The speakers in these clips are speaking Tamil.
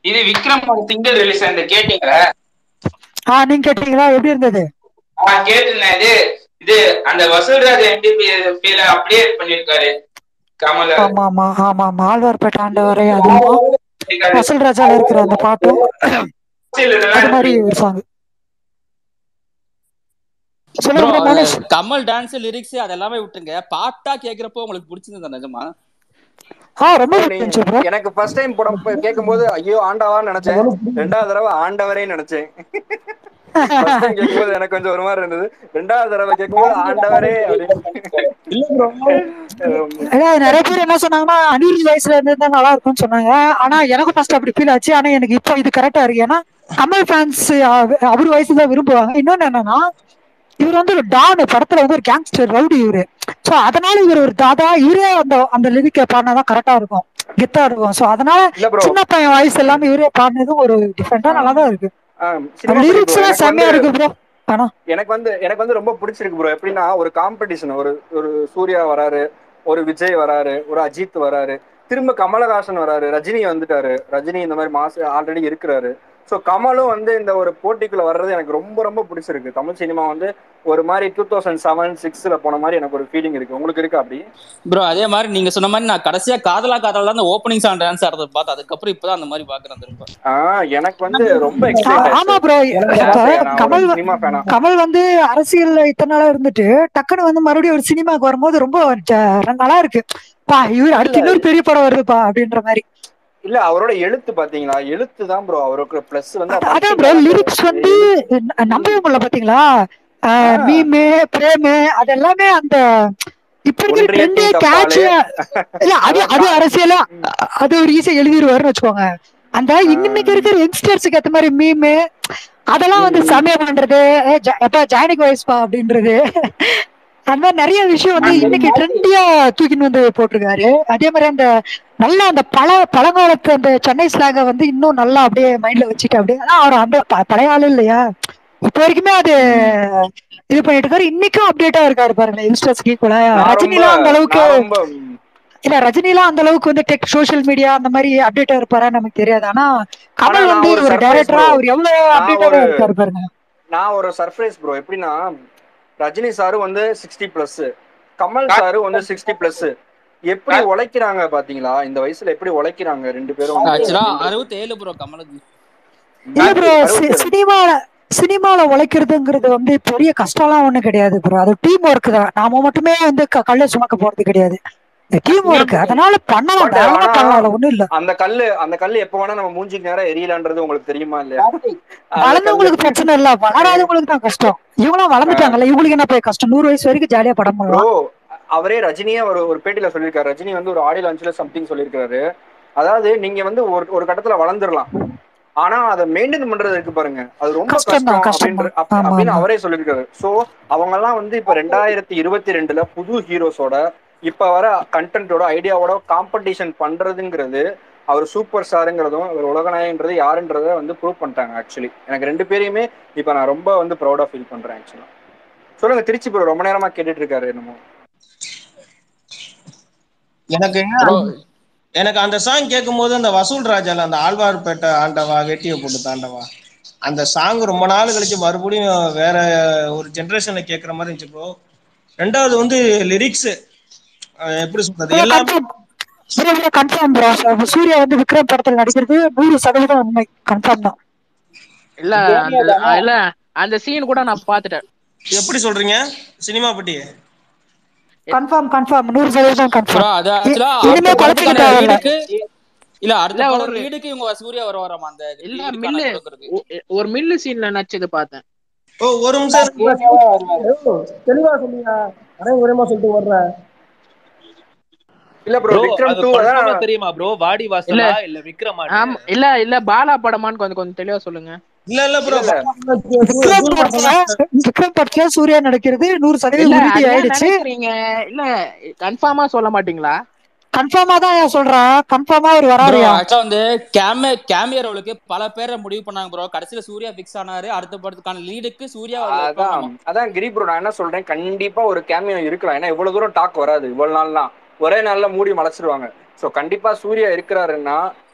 இது விக்ரம் சிங்கிள் ரிலீஸ் அந்த கேட்டீங்களா ஆ நீங்க கேட்டீங்களா எப்படி இருந்தது ஆ கேட்டிருந்தேன் இது இது அந்த வசூல்ராஜ் என்டிபில அப்படியே பண்ணிருக்காரு கமல் ஆமா ஆமா ஆமா ஆமா ஆழ்வார்பேட்டை ஆண்டவரை அதுவும் வசூல் ராஜால இருக்கிற அந்த பாட்டும் அது மாதிரி ஒரு சாங் ப்ரோ சொல்லுங்க மனோஜ் கமல் டான்ஸ் லிரிக்ஸ் அதெல்லாமே விட்டுங்க பாட்டா கேக்குறப்போ உங்களுக்கு பிடிச்சிருந்தா நிஜமா ஆ ரொம்ப நீ- பிடிச்சிருந்துச்சு ப்ரோ எனக்கு ஃபர்ஸ்ட் டைம் படம் கேட்கும்போது ஐயோ ஆண்டாவான்னு நினைச்சேன் ரெண்டாவது தடவை ஆண்டவரே நினைச்சேன் ஃபர்ஸ்ட் டைம் கேட்கும்போது எனக்கு கொஞ்சம் ஒரு மாதிரி இருந்தது ரெண்டாவது தடவை கேட்கும்போது ஆண்டவரே அப்படின்னு அதாவது நிறைய பேர் என்ன சொன்னாங்கன்னா அனிருத் வயசுல இருந்திருந்தா நல்லா இருக்கும்னு சொன்னாங்க ஆனா எனக்கும் ஃபர்ஸ்ட் அப்படி ஃபீல் ஆச்சு ஆனா எனக்கு இப்போ இது கரெக்டா இருக்கு ஏன்னா கமல் ஃபேன்ஸ் அவர் வயசு தான் விரும்புவாங்க இன்னொன்னு என்னன்னா இவர் வந்து ஒரு டான் படத்துல வந்து ஒரு கேங்ஸ்டர் ரவுடி இவரு சோ அதனால இவர் ஒரு தாதா இவரே அந்த அந்த லிரிக்க பாடினாதான் கரெக்டா இருக்கும் கெத்தா இருக்கும் சோ அதனால இல்ல ப்ரோ சின்ன பையன் வயசு எல்லாமே இவரே பாடினதும் ஒரு டிஃப்ரெண்டா நல்லா தான் இருக்கு சினிமா லிரிக்ஸ் எல்லாம் எனக்கு செம்மையா வந்து இருக்கு ப்ரோ ஆனா எனக்கு வந்து எனக்கு வந்து ரொம்ப பிடிச்சிருக்கு ப்ரோ எப்படின்னா ஒரு காம்படிஷன் ஒரு ஒரு சூர்யா வராரு ஒரு விஜய் வராரு ஒரு அஜித் வராரு திரும்ப கமலஹாசன் வராரு ரஜினி வந்துட்டாரு ரஜினி இந்த மாதிரி மாசு ஆல்ரெடி இருக்கிறாரு ஸோ கமலும் வந்து இந்த ஒரு போட்டிக்குள்ள வர்றது எனக்கு ரொம்ப ரொம்ப பிடிச்சிருக்கு தமிழ் சினிமா வந்து ஒரு மாதிரி டூ தௌசண்ட் செவன் சிக்ஸ்ல போன மாதிரி எனக்கு ஒரு ஃபீலிங் இருக்கு உங்களுக்கு இருக்கு அப்படி ப்ரோ அதே மாதிரி நீங்க சொன்ன மாதிரி நான் கடைசியா காதலா காதலா தான் ஓப்பனிங் சாங் டான்ஸ் ஆடுறத பார்த்தேன் அதுக்கப்புறம் இப்பதான் அந்த மாதிரி பாக்குறேன் திரும்ப ஆஹ் எனக்கு வந்து ரொம்ப ஆ- எக்ஸைட் ஆமா ப்ரோ கமல் வ- சினிமா ஃபேனா கமல் வந்து அரசியல்ல இத்தனை நாளா இருந்துட்டு டக்குன்னு வந்து மறுபடியும் ஒரு சினிமாக்கு வரும்போது ரொம்ப ஜ- நல்லா இருக்கு பா இவர் அடுத்து இன்னொரு பெரிய படம் வருதுப்பா அப்படின்ற மாதிரி இல்ல அவரோட எழுத்து பாத்தீங்களா எழுத்து தான் ப்ரோ அவருக்கு பிளஸ் வந்து அத- அதான் ப்ரோ லிரிக்ஸ் வந்து ந- நம்பவே முடியல பாத்தீங்களா ஆ. மீமு பிரேமு அது எல்லாமே அந்த இப்ப இருக்கிற ஒன்றிய ட்ரெண்டே தீ கேட்சியா இல்ல அது அது அரசியலா அ- அது ஒரு ஈஸியா எழுதிருவாருன்னு வச்சுக்கோங்க அந்த இன்னைக்கு இருக்கிற யங்ஸ்டர்ஸுக்கு ஏத்த மாதிரி மீமு அதெல்லாம் வந்து செமையா பண்றது ஏ, ஜ- எப்ப ஜாயினிக் வயசுப்பா அப்படின்றது அந்த மாதிரி நிறைய விஷயம் வந்து இன்னைக்கு ட்ரெண்டியா தூக்கின்னு வந்து போட்டிருக்காரு அதே மாதிரி அந்த நல்ல அந்த பழ பழங்காலத்து அந்த சென்னை ஸ்லாக வந்து இன்னும் நல்லா அப்படியே மைண்ட்ல வச்சுட்டு அப்படியே ஆனா அவர் அந்த ப- பழைய ஆளு இல்லையா இப்போ வரைக்குமே அது இது பண்ணிட்டு இருக்காரு இன்னைக்கும் அப்டேட்டா இருக்காரு பாருங்க யங்ஸ்டர்ஸ்க்கு ஈக்குவலா நான் ரொம்ப ரஜினிலாம் அந்த அளவுக்கு நான் ரொம்ப இல்ல ரஜினிலாம் அந்த அளவுக்கு வந்து டெக் சோஷியல் மீடியா அந்த மாதிரி அப்டேட்டா இருப்பாரா நமக்கு தெரியாது ஆனா கமல் நான் வந்து ஒரு ஒரு surprise டைரக்டரா bro. அவர் எவ்வளவு நான் அப்டேட்டா ஒரு- இருக்காரு பாருங்க நான் ஒரு சர்ப்ரைஸ் ப்ரோ எப்படின்னா ரஜினி சாரு வந்து சிக்ஸ்டி பிளஸ் கமல் சாரு வந்து சிக்ஸ்டி பிளஸ் எப்படி உழைக்கிறாங்க பாத்தீங்களா இந்த வயசுல எப்படி உழைக்கிறாங்க ரெண்டு பேரும் ஆக்சுவலா அறுபத்தி ஏழு ப்ரோ கமலுக்கு இல்ல ப்ரோ அறுபத்தேழு. சினிமால சினிமால உழைக்கிறதுங்கிறது வந்து பெரிய கஷ்டம்லாம் ஒண்ணும் கிடையாது ப்ரோ அது டீம் ஒர்க் தான் நாம மட்டுமே வந்து க- கல்ல சுமக்க போறது கிடையாது டீம் ஒர்க் அதனால பண்ணலாம் But தாராளமா ஆனா- பண்ணலாம் அதுல ஒண்ணும் இல்ல அந்த கல்லு அந்த கல்லு எப்ப வேணா நம்ம மூஞ்சிக்கு நேரம் எரியலான்றது உங்களுக்கு தெரியுமா இல்லையா அந்த வளர்ந்தவங்களுக்கு பிரச்சனை இல்ல வளராதவங்களுக்கு தான் கஷ்டம் இவங்களாம் வளர்ந்துட்டாங்கல்ல இவங்களுக்கு என்ன போய் கஷ்டம் நூறு வயசு வரைக்கும் ஜாலியா படம் ப்ரோ பண்ணலாம் அவரே ரஜினியே ஒரு ஒரு பேட்டியில சொல்லியிருக்காரு ரஜினி வந்து ஒரு ஆடியோ லான்ச்ல சம்திங் சொல்லியிருக்காரு அதாவது நீங்க வந்து ஒரு ஒரு கட்டத்துல வளர்ந்துடலாம் ஆனா அதை மெயின்டைன் பண்றது இருக்கு பாருங்க அது ரொம்ப கஷ்டம் தான், கஷ்டம் கஷ்டம் அப்படின்ற தான். அப்- ஆமா, அப்படின்னு ஆமா. அவரே சொல்லியிருக்காரு சோ அவங்க எல்லாம் வந்து இப்ப ரெண்டாயிரத்தி இருபத்தி ரெண்டுல புது ஹீரோஸோட இப்ப வர கண்டென்ட்டோட ஐடியாவோட காம்படிஷன் பண்றதுங்கிறது அவர் சூப்பர் ஸ்டாருங்கிறதும் அவர் உலகநாயகன்றது யாருன்றத வந்து ப்ரூவ் பண்ணிட்டாங்க ஆக்சுவலி எனக்கு ரெண்டு பேரையுமே இப்ப நான் ரொம்ப வந்து ப்ரௌடா ஃபீல் பண்றேன் ஆக்சுவலா சொல்லுங்க திருச்சி ப்ரோ ரொம்ப நேரமா கேட்டுட்டு இருக்காரு என்னமோ எனக்கு ப்ரோ எனக்கு அந்த சாங் கேட்கும்போது அந்த வசூல் ராஜால அந்த ஆழ்வார்பேட்டை ஆண்டவா வேட்டியை போட்டு தாண்டவா அந்த சாங் ரொம்ப நாள் கழிச்சு மறுபடியும் வேற ஒரு ஜென்ரேஷன்ல கேட்குற மாதிரி இருந்துச்சு ப்ரோ ரெண்டாவது வந்து லிரிக்ஸ் எப்படி சொல்றது எல்லாமே கன்ஃபார்ம் ப்ரோ சூர்யா வந்து விக்ரம் படத்துல நடிக்கிறது நூறு சதவீதம் உண்மை கன்ஃபார்ம் தான் இல்ல அந்த ஆ, இல்ல அந்த சீன் கூட நான் பாத்துட்டேன் எப்படி சொல்றீங்க சினிமா பட்டி கன்ஃபார்ம் கன்ஃபார்ம் நூறு சதவீதம் ப்ரோ கன்ஃபார்ம் அது ஆக்சுவலா இனிமே அடுத்த குழப்பிக்க படத்துக்கான தேவையில்ல லீடுக்கு இல்ல அடுத்த இல்ல, படம் ஒரு- லீடுக்கு இவங்க சூர்யா வருவாராமா அந்த இல்ல lead-க்கான மில்லு கொடுக்கறதுக்கு. ஒ- ஒரு மில்லு சீன்ல நடிச்சது பார்த்தேன் ஓ ஒரு நிமிஷம் தெளிவா சொல்லுங்க அரை உரமா சொல்லிட்டு வர்றேன் இல்ல ப்ரோ ப்ரோ விக்ரம் அது டூ confirm-ஆ தெரியுமா ப்ரோ வாடி இல்ல. வாசலா இல்ல விக்ரமான்னு ஆமா இல்ல இல்ல பாலா படமான்னு கொஞ்சம் கொஞ்சம் தெளிவா சொல்லுங்க இல்ல இல்ல ப்ரோ இல்ல. விக்ரம் படத்துல விக்ரம் படத்துல சூர்யா நடிக்கிறது நூறு இல்ல சதவீதம் உறுதி அது ஏன் ஆயிடுச்சு நினைக்கிறீங்க இல்ல கன்ஃபார்மா சொல்ல மாட்டீங்களா கன்ஃபார்மா தான் ஏன் சொல்றேன் கன்ஃபார்மா அவர் ப்ரோ வராருயா ஆக்சுவலா வந்து கேமே கேமியர் ரோலுக்கு பல பேரை முடிவு பண்ணாங்க ப்ரோ கடைசியில சூர்யா ஃபிக்ஸ் ஆனாரு அடுத்த படத்துக்கான லீடுக்கு சூர்யா அதான் அதான் கிரி ப்ரோ நான் என்ன சொல்றேன் கண்டிப்பா ஒரு கேமியோ இருக்கலாம் ஏன்னா இவ்வளவு தூரம் டாக் வராது இவ்வளவு நாள்லாம் ஒரே நாள்ல மூடி மலைச்சிருவாங்க சோ கண்டிப்பா சூர்யா இருக்கிறாருன்னா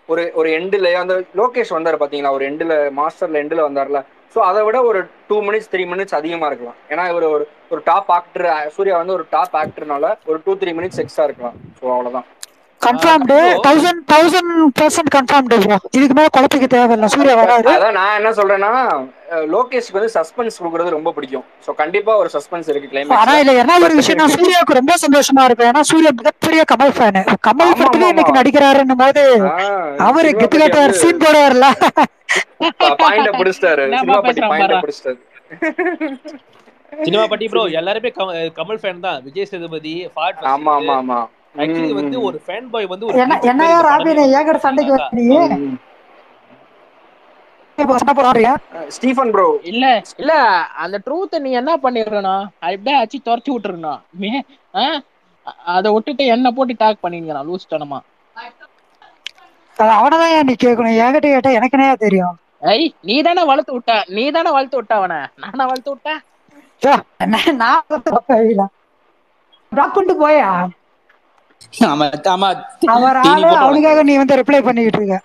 ஒரு ஒரு எண்டில் அந்த லோகேஷ் வந்தார் பாத்தீங்களா ஒரு எண்டில் மாஸ்டர்ல எண்டில் வந்தார்ல ஸோ அதை விட ஒரு டூ மினிட்ஸ் த்ரீ மினிட்ஸ் அதிகமா இருக்கலாம் ஏன்னா இவர் ஒரு ஒரு டாப் ஆக்டர் சூர்யா வந்து ஒரு டாப் ஆக்டர்னால ஒரு டூ த்ரீ மினிட்ஸ் எக்ஸ்ட்ரா இருக்கலாம் ஸோ அவ்வளவுதான் confirmed bro. Thousand thousand percent confirmed bro இதுக்கு மேல குழப்பிக்க தேவையில்ல சூர்யா வராரு அதான் நான் என்ன சொல்றேன்னா அஹ், லோகேஷ்க்கு வந்து சஸ்பென்ஸ் கொடுக்கறது ரொம்ப பிடிக்கும் ஸோ கண்டிப்பா ஒரு சஸ்பென்ஸ் இருக்கு ஆனா கிளைமேக்ஸ் இல்ல என்ன ஒரு விஷயம் நான் சூர்யாவுக்கு ரொம்ப சூர்யா இருப்பேன் ஏன்னா சூர்யா மிகப்பெரிய கமல் ஃபேனு கமல் ஆமா, படத்துல ஆமா, இன்னைக்கு ஆமா. நடிக்கிறாருன்னும் போது அவரு கெத்து கட்டார் சீன் போடுவார்ல பாயிண்ட பிடிச்சிட்டாரு என்னப்பா சினிமா பட்டி பேசுறான் பாயிண்ட பாரா. பிடிச்சிட்டாரு சினிமா பட்டி ப்ரோ எல்லாருமே கம்- கமல் ஃபேன் தான் விஜய் சேதுபதி ஃபாட் ஆமா ஆமா ஆமா ஆக்சுவலி ம், வந்து ம். ஒரு ஃபேன் பாய் வந்து ஒரு என்ன people என்னையா பேர் இந்த ராபின் படமே ஏகர் சண்டைக்கு அதான். வரீங்க ம். இப்போ சண்டை போடுறாருயா அஹ், ஸ்டீஃபன் ப்ரோ இல்ல இல்ல அந்த ட்ரூத் நீ என்ன பண்ணிடுறனா அப்படியே அச்சு துரத்தி விட்டுருணும் மே ஆ? அ- அதை விட்டுட்டு என்ன போட்டு டாக் பண்ணிருக்கான் லூஸ் தனமா அது அவனதான் ஏன் நீ கேட்கணும் என்கிட்ட கேட்டா எனக்கு என்னையா தெரியும் ஐ நீ தானே வளர்த்து விட்ட நீ தானே வளர்த்து விட்ட அவனை நானா வளர்த்து விட்டேன் சோ, நான் நான் ட்ராப் பண்ணிட்டு போயா ஆமா ஆமா அவர் தீனி ஆளு போட்டு அவனுக்காக நீ வந்து ரிப்ளை பண்ணிக்கிட்டு இருக்க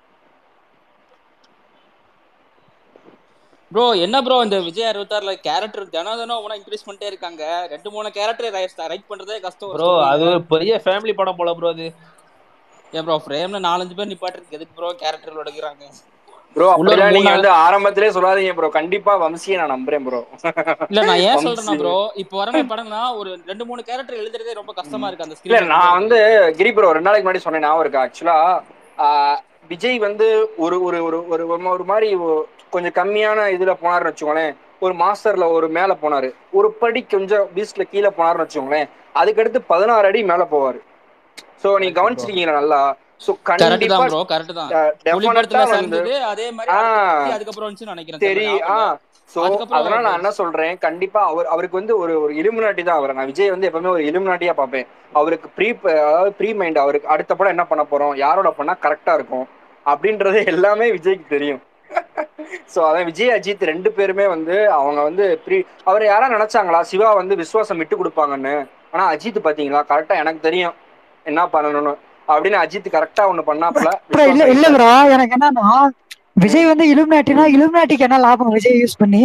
ப்ரோ என்ன ப்ரோ இந்த விஜய் அறுபத்தாறுல கேரக்டர் தினம் தினம் ஒவ்வொன்றா இன்க்ரீஸ் பண்ணிட்டே இருக்காங்க ரெண்டு மூணு கேரக்டர் ரைட் பண்றதே கஷ்டம் ப்ரோ அது ஒரு பெரிய ஃபேமிலி படம் போல ப்ரோ அது ஏன் ப்ரோ ஃப்ரேம்ல நாலஞ்சு பேர் நிப்பாட்டுறதுக்கு எதுக்கு ப்ரோ கேரக்டர் உடைக்கிறாங்க ப்ரோ உள்ள ஒரு அப்படிலாம் மூணு நீங்க நாள் வந்து ஆரம்பத்திலே சொல்லாதீங்க ப்ரோ கண்டிப்பா வம்சியை நான் நம்புறேன் ப்ரோ இல்ல நான் ஏன் சொல்றேன்னா ப்ரோ இப்போ வர படம்னா ஒரு ரெண்டு மூணு கேரக்டர் எழுதுறதே ரொம்ப கஷ்டமா இருக்கு அந்த இல்ல ஸ்கிரீன் நான் வந்து கிரி ப்ரோ ரெண்டு நாளைக்கு முன்னாடி சொன்னேன் ஞாபகம் இருக்கு ஆக்சுவலா விஜய் வந்து ஒரு ஒரு ஒரு ஒரு ஒரு- ஒரு மாதிரி ஒ- கொஞ்சம் கம்மியான இதுல போனாருன்னு வச்சுக்கோங்களேன் ஒரு மாஸ்டர்ல ஒரு மேல போனாரு ஒரு படி கொஞ்சம் பீஸ்ட்ல கீழே போனாருன்னு வச்சுக்கோங்களேன் அதுக்கடுத்து பதினாறு அடி மேல போவாரு சோ நீங்க கவனிச்சிருக்கீங்களா நல்லா சோ கரெக்ட் கண்டிப்பா தான் ப்ரோ கரெக்ட் தான் புலி டெஃபினட்டா படத்துல வந்து சேர்ந்தது அதே மாதிரி ஆ அடுத்த அதுக்கப்புறம் வந்துச்சுன்னு நினைக்கிறேன் தெரியல, சரி ஆ ஞாபகம் இல்ல. சோ அதுக்கப்புறம் அதனால நான் அவர் என்ன சொல்றேன் கண்டிப்பா அவர் அவருக்கு வந்து ஒரு ஒரு இலுமினாட்டி தான் அவர் நான் விஜய் வந்து எப்பவுமே ஒரு இலுமினாட்டியா பார்ப்பேன் அவருக்கு ப்ரீ அதாவது ப்ரீ மைண்ட் அவருக்கு அடுத்த படம் என்ன பண்ண போறோம் யாரோட பண்ணா கரெக்டா இருக்கும் அப்படின்றது எல்லாமே விஜய்க்கு தெரியும் சோ அதான் விஜய் அஜித் ரெண்டு பேருமே வந்து அவங்க வந்து ப்ரீ அவர் யாரா நினைச்சாங்களா சிவா வந்து விசுவாசம் விட்டு கொடுப்பாங்கன்னு ஆனா அஜித் பாத்தீங்களா கரெக்டா எனக்கு தெரியும் என்ன பண்ணணும்னு அப்படின்னு அஜித் கரெக்டா ஒண்ணு பண்ணாப்புல ப்ரோ இல்ல இல்ல ப்ரோ எனக்கு என்னன்னா விஜய் வந்து இலுமினாட்டினா இலுமினாட்டிக்கு என்ன லாபம் விஜய் யூஸ் பண்ணி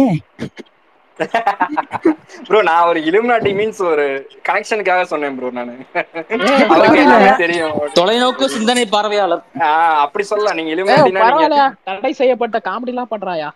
ப்ரோ நான் ஒரு இலுமினாட்டி மீன்ஸ் ஒரு கனெக்ஷனுக்காக சொன்னேன் ப்ரோ நானு ஏய், அவருக்கு புரியல. எல்லாமே தெரியும் தொலைநோக்கு சிந்தனை பார்வையாளர் ஆஹ் அப்படி சொல்லலாம் நீங்க ஏய், இலுமினாட்டினா நீங்க பரவாயில்ல தடை செய்யப்பட்ட காமெடி எல்லாம் பண்றாயா